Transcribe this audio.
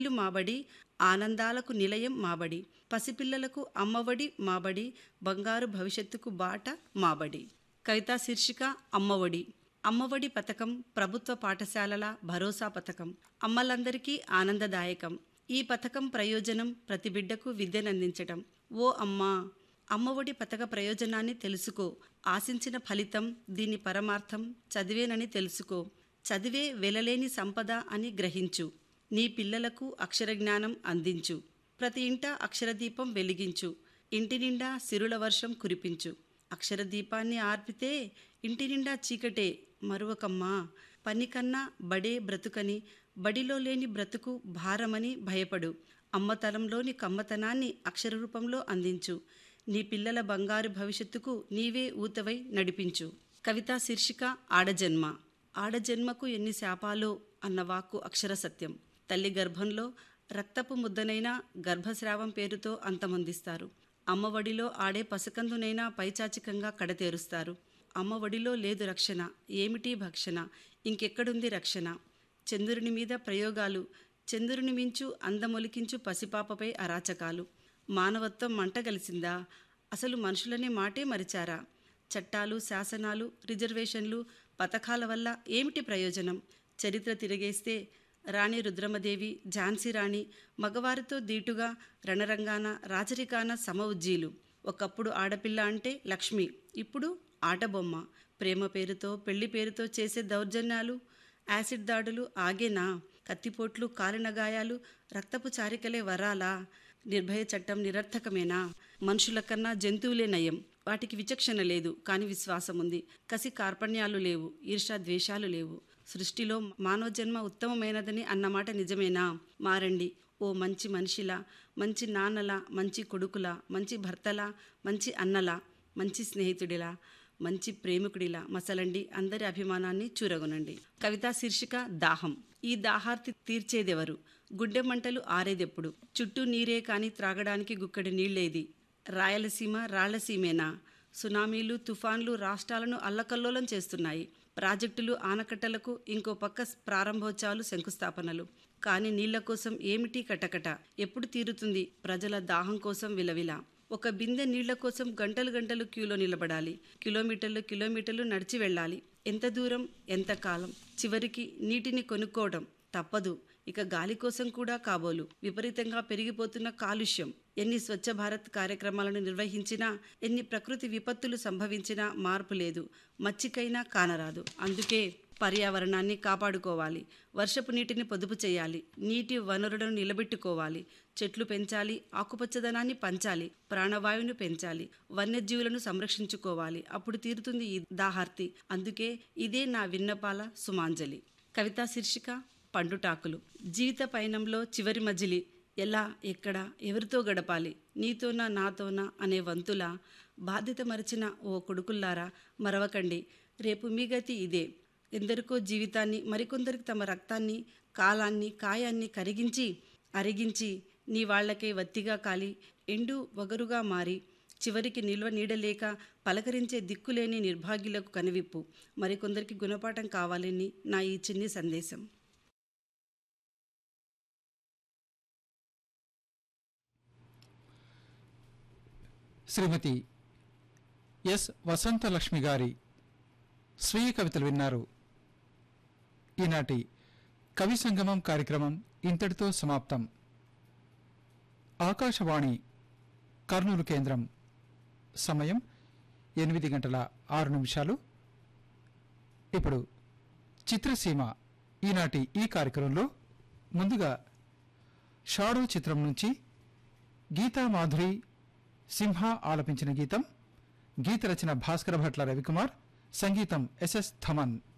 ఇల్లు మాబడి ఆనందాలకు నిలయం మాబడి పసిపిల్లలకు అమ్మఒడి మాబడి బంగారు భవిష్యత్తుకు బాట మాబడి కవితా శీర్షిక అమ్మఒడి అమ్మఒడి పథకం ప్రభుత్వ పాఠశాలల భరోసా పథకం అమ్మలందరికీ ఆనందదాయకం ఈ పథకం ప్రయోజనం ప్రతి బిడ్డకు విద్యనందించటం ఓ అమ్మా అమ్మఒడి పథక ప్రయోజనాన్ని తెలుసుకో ఆశించిన ఫలితం దీని పరమార్థం చదివేనని తెలుసుకో చదివే వెలలేని సంపద అని గ్రహించు నీ పిల్లలకు అక్షరజ్ఞానం అందించు ప్రతి ఇంట అక్షరదీపం వెలిగించు ఇంటి నిండా సిరుల వర్షం కురిపించు అక్షరదీపాన్ని ఆర్పితే ఇంటి నిండా చీకటే మరువకమ్మా పని కన్నా బడే బ్రతుకని బడిలో లేని బ్రతుకు భారమని భయపడు అమ్మతలంలోని కమ్మతనాన్ని అక్షర రూపంలో అందించు నీ పిల్లల బంగారు భవిష్యత్తుకు నీవే ఊతవై నడిపించు కవితా శీర్షిక ఆడజన్మ ఆడజన్మకు ఎన్ని శాపాలో అన్న వాక్కు అక్షర సత్యం తల్లి గర్భంలో రక్తపు ముద్దనైనా గర్భస్రావం పేరుతో అంతమొందిస్తారు అమ్మఒడిలో ఆడే పసకందునైనా పైచాచికంగా కడతేరుస్తారు అమ్మఒడిలో లేదు రక్షణ ఏమిటి భక్షణ ఇంకెక్కడుంది రక్షణ చంద్రుని మీద ప్రయోగాలు చంద్రుని మించు అందమొలికించు పసిపాపపై అరాచకాలు మానవత్వం మంటగలిసిందా అసలు మనుషులనే మాటే మరిచారా చట్టాలు శాసనాలు రిజర్వేషన్లు పథకాల వల్ల ఏమిటి ప్రయోజనం చరిత్ర తిరిగేస్తే రాణి రుద్రమదేవి ఝాన్సీ రాణి మగవారితో దీటుగా రణరంగాన రాజరికాన సమఉజ్జీలు ఒకప్పుడు ఆడపిల్ల అంటే లక్ష్మి ఇప్పుడు ఆటబొమ్మ ప్రేమ పేరుతో పెళ్లి పేరుతో చేసే దౌర్జన్యాలు యాసిడ్ దాడులు ఆగేనా కత్తిపోట్లు కాలిన గాయాలు రక్తపు చారికలే వరాలా నిర్భయ చట్టం నిరర్థకమేనా మనుషుల కన్నా జంతువులే నయం వాటికి విచక్షణ లేదు కానీ విశ్వాసం ఉంది కసి కార్పణ్యాలు లేవు ఈర్షా ద్వేషాలు లేవు సృష్టిలో మానవ జన్మ ఉత్తమమైనదని అన్నమాట నిజమేనా మారండి ఓ మంచి మనిషిలా మంచి నాన్నలా మంచి కొడుకులా మంచి భర్తలా మంచి అన్నలా మంచి స్నేహితుడిలా మంచి ప్రేమికుడిలా మసలండి అందరి అభిమానాన్ని చూరగొనండి కవితా శీర్షిక దాహం ఈ దాహార్తి తీర్చేదెవరు గుడ్డె మంటలు ఆరేదెప్పుడు చుట్టూ నీరే కాని త్రాగడానికి గుక్కడి నీళ్ళేది రాయలసీమ రాళ్లసీమేనా సునామీలు తుఫాన్లు రాష్ట్రాలను అల్లకల్లోలం చేస్తున్నాయి ప్రాజెక్టులు ఆనకట్టలకు ఇంకో పక్క ప్రారంభోత్సవాలు శంకుస్థాపనలు కానీ నీళ్ల కోసం ఏమిటి కటకట ఎప్పుడు తీరుతుంది ప్రజల దాహం కోసం విలవిల ఒక బిందె నీళ్ల కోసం గంటలు గంటలు క్యూలో నిలబడాలి కిలోమీటర్లు కిలోమీటర్లు నడిచి వెళ్ళాలి ఎంత దూరం ఎంత కాలం చివరికి నీటిని కొనుక్కోవడం తప్పదు ఇక గాలి కోసం కూడా కాబోలు విపరీతంగా పెరిగిపోతున్న కాలుష్యం ఎన్ని స్వచ్ఛ భారత్ కార్యక్రమాలను నిర్వహించినా ఎన్ని ప్రకృతి విపత్తులు సంభవించినా మార్పు లేదు మచ్చికైనా కానరాదు అందుకే పర్యావరణాన్ని కాపాడుకోవాలి వర్షపు నీటిని పొదుపు చేయాలి నీటి వనరులను నిలబెట్టుకోవాలి చెట్లు పెంచాలి ఆకుపచ్చదనాన్ని పంచాలి ప్రాణవాయువును పెంచాలి వన్యజీవులను సంరక్షించుకోవాలి అప్పుడు తీరుతుంది ఈ దాహార్తి అందుకే ఇదే నా విన్నపాల సుమాంజలి కవితా శీర్షిక పండుటాకులు జీవిత పయనంలో చివరి మజిలి ఎలా ఎక్కడ ఎవరితో గడపాలి నీతోనా నాతోనా అనే వంతుల బాధ్యత మరిచిన ఓ కొడుకుల్లారా మరవకండి రేపు మీ గతి ఇదే ఎందరికో జీవితాన్ని మరికొందరికి తమ రక్తాన్ని కాలాన్ని కాయాన్ని కరిగించి అరిగించి నీ వాళ్లకే వత్తిగా కాలి ఎండు వగరుగా మారి చివరికి నిల్వ నీడలేక పలకరించే దిక్కులేని నిర్భాగ్యులకు కనివిప్పు మరికొందరికి గుణపాఠం కావాలని నా ఈ చిన్ని సందేశం శ్రీమతి ఎస్ వసంతలక్ష్మి గారి స్వీయ కవితలు విన్నారు ఈనాటి కవి సంగమం కార్యక్రమం ఇంతటితో సమాప్తం ఆకాశవాణి కర్నూలు కేంద్రం సమయం ఎనిమిది గంటల ఆరు నిమిషాలు ఇప్పుడు చిత్రసీమ ఈనాటి ఈ కార్యక్రమంలో ముందుగా షాడో చిత్రం నుంచి గీతా మాధురి సింహ ఆలపించిన గీతం గీత రచన భాస్కర భట్ల రవికుమార్ సంగీతం ఎస్ఎస్ థమన్